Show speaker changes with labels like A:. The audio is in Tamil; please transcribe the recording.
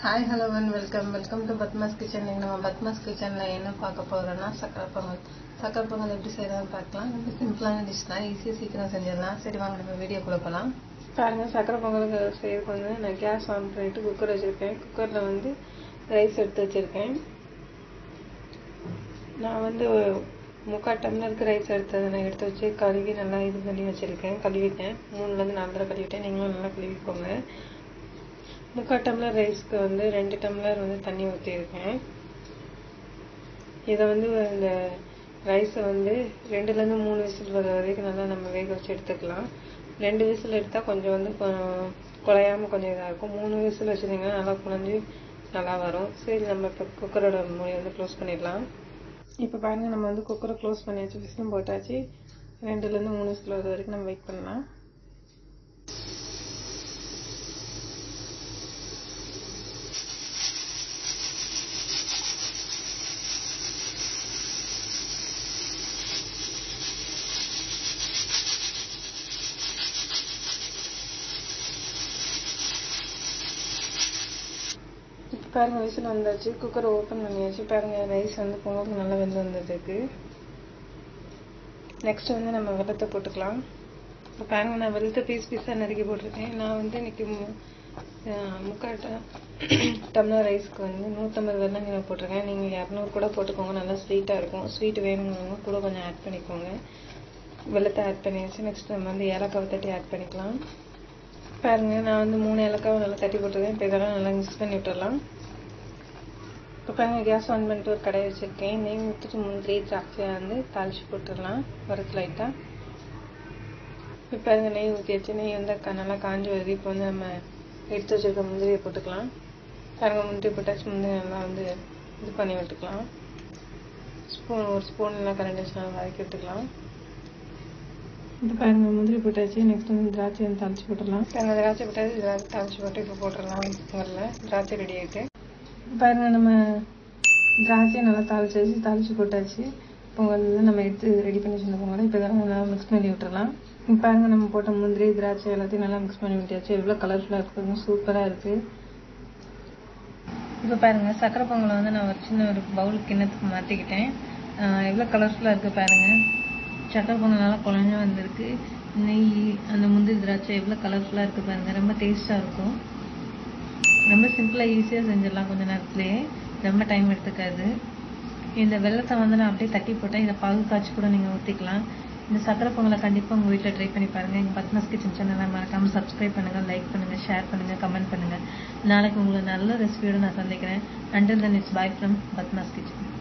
A: hi hello and welcome welcome to Padma's kitchen இன்னைக்கு நம்ம பத்மாஸ் கிச்சனில் என்ன பார்க்க போகிறோம்னா சக்கரை பொங்கல் சக்கரை பொங்கல் எப்படி செய்யறதுன்னு பார்க்கலாம் ரொம்ப சிம்பிளான டிஷ் தான் ஈஸியாக சீக்கிரம் செஞ்சிடலாம் சரி வாங்க நம்ம வீடியோக்குள்ளே போகலாம்
B: பாருங்க சக்கரை பொங்கலுக்கு செய்யறதுக்கு வந்து நான் கேஸ் ஆன் பண்ணிட்டு குக்கர் வச்சிருக்கேன் குக்கரில் வந்து ரைஸ் எடுத்து வச்சிருக்கேன் நான் வந்து முக்கால் டம்ளருக்கு ரைஸ் எடுத்தது நான் எடுத்து வச்சு கழுவி நல்லா இது பண்ணி வச்சிருக்கேன் கழுவிட்டேன் மூணுலேருந்து நாலு தடவை கழுவிட்டேன் நீங்களும் நல்லா கழுவிக்கோங்க முக்கால் டம்ளர் ரைஸ்க்கு வந்து ரெண்டு டம்ளர் வந்து தண்ணி ஊற்றிருக்கேன் இதை வந்து இந்த ரைஸை வந்து ரெண்டுலேருந்து மூணு விசில் வர வரைக்கும் நல்லா நம்ம வேக வச்சு எடுத்துக்கலாம் ரெண்டு விசில் எடுத்தால் கொஞ்சம் வந்து கொ- குழையாம கொஞ்சம் இதாக இருக்கும் மூணு விசில் வச்சுருந்தீங்கன்னா நல்லா குழஞ்சி நல்லா வரும் சரி நம்ம இப்போ குக்கரோட மூடி வந்து க்ளோஸ் பண்ணிடலாம் இப்போ பாருங்க நம்ம வந்து குக்கரை க்ளோஸ் பண்ணியாச்சு விசிலும் போட்டாச்சு ரெண்டுலேருந்து மூணு விசில் வர வரைக்கும் நம்ம வெயிட் பண்ணலாம் இப்போ பாருங்க விசில் வந்தாச்சு குக்கரை ஓப்பன் பண்ணியாச்சு பாருங்க ரைஸ் வந்து பொங்கலுக்கு நல்லா வெந்து வந்ததுக்கு நெக்ஸ்ட் வந்து நம்ம வெள்ளத்தை போட்டுக்கலாம் இப்போ பாருங்க நான் வெள்ளத்தை பீஸ் பீஸாக நறுக்கி போட்டிருக்கேன் நான் வந்து இன்னைக்கு மு- அஹ் முக்கால் ட- டம்ளர் ரைஸ்க்கு வந்து நூற்றம்பது வெள்ளம் கிலோ போட்டிருக்கேன் நீங்கள் இரநூறு கூட போட்டுக்கோங்க நல்லா ஸ்வீட்டாக இருக்கும் ஸ்வீட் வேணுங்கிறவங்க கூட கொஞ்சம் ஆட் பண்ணிக்கோங்க வெள்ளத்தை ஆட் பண்ணியாச்சு நெக்ஸ்ட் நம்ம வந்து ஏலக்காவை தட்டி ஆட் பண்ணிக்கலாம் பாருங்க நான் வந்து மூணு ஏலக்காவை நல்லா தட்டி போட்டிருக்கேன் இப்போ இதெல்லாம் நல்லா மிக்ஸ் பண்ணி விட்டுறலாம் இப்போ பாருங்க கேஸ் ஆன் பண்ணிட்டு ஒரு கடாய் வச்சிருக்கேன் நெய் ஊற்றிட்டு முந்திரி திராட்சை வந்து தாளிச்சு போட்டுடலாம் வரது லைட்டாக இப்போ பாருங்க நெய் ஊற்றியாச்சு நெய் வந்து க- நல்லா காஞ்சி வருது இப்போ வந்து நம்ம எடுத்து வச்சிருக்க முந்திரியை போட்டுக்கலாம் பாருங்க முந்திரி போட்டாச்சு முந்திரி நல்லா வந்து இது பண்ணி விட்டுக்கலாம் ஸ்பூன் ஒரு ஸ்பூன் நல்லா கரண்ட் வச்சு நல்லா வதக்கி விட்டுக்கலாம் இப்போ பாருங்க முந்திரி போட்டாச்சு நெக்ஸ்ட் வந்து திராட்சை வந்து தாளிச்சு போட்டுடலாம் பாருங்க திராட்சை போட்டாச்சு திராட்சை தாளிச்சு போட்டு இப்போ போட்டுடலாம் முதல்ல திராட்சை ரெடி ஆயிட்டு பாருங்க நம்ம திராட்சையை நல்லா தாளிச்சாச்சு தாளிச்சு போட்டாச்சு பொங்கல் வந்து நம்ம எடுத்து ரெடி பண்ணி வச்சிருந்த பொங்கலை இப்போ இதெல்லாம் நல்லா மிக்ஸ் பண்ணி விட்டுறலாம் இப்போ பாருங்க நம்ம போட்ட முந்திரி திராட்சை எல்லாத்தையும் நல்லா மிக்ஸ் பண்ணி விட்டாச்சு எவ்வளோ கலர்ஃபுல்லாக இருக்குது சூப்பராக இருக்குது
A: இப்போ பாருங்க சக்கரை பொங்கலை வந்து நான் ஒரு சின்ன ஒரு பவுல் கிண்ணத்துக்கு மாற்றிக்கிட்டேன் எவ்வளோ கலர்ஃபுல்லாக இருக்குது பாருங்க சக்கரை பொங்கல் நல்லா குழஞ்சு வந்திருக்கு நெய் அந்த முந்திரி திராட்சை எவ்வளோ கலர்ஃபுல்லாக இருக்குது பாருங்க ரொம்ப டேஸ்ட்டாக இருக்கும் ரொம்ப சிம்பிளாக ஈஸியாக செஞ்சிடலாம் கொஞ்ச நேரத்துலேயே ரொம்ப டைம் எடுத்துக்காது இந்த வெள்ளத்தை வந்து நான் அப்படியே தட்டி போட்டேன் இதை பாகு காய்ச்சி கூட நீங்கள் ஊற்றிக்கலாம் இந்த சக்கரை பொங்கலை கண்டிப்பாக உங்கள் வீட்டில் ட்ரை பண்ணி பாருங்கள் எங்கள் பத்மாஸ் கிச்சன் சேனலை மறக்காமல் சப்ஸ்கிரைப் பண்ணுங்கள் லைக் பண்ணுங்கள் ஷேர் பண்ணுங்கள் கமெண்ட் பண்ணுங்கள் நாளைக்கு உங்களை நல்ல ரெசிபியோடு நான் சந்திக்கிறேன் until then it's bye from Padma's kitchen